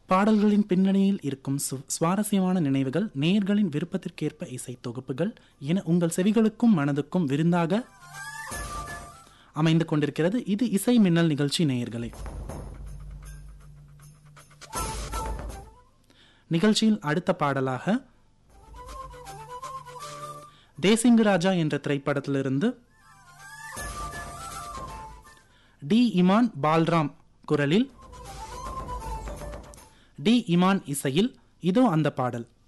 பாடல்களின் பின்னணியில் இருக்கும் சு- சுவாரஸ்யமான நினைவுகள் நேயர்களின் விருப்பத்திற்கேற்ப இசை தொகுப்புகள் என உங்கள் செவிகளுக்கும் மனதுக்கும் விருந்தாக அமைந்து கொண்டிருக்கிறது இது இசை மின்னல் நிகழ்ச்சி நேயர்களே நிகழ்ச்சியில் அடுத்த பாடலாக தேசிங்கு ராஜா என்ற திரைப்படத்திலிருந்து டி இமான் பால்ராம் குரலில் டி இமான் இசையில் இதோ அந்த பாடல்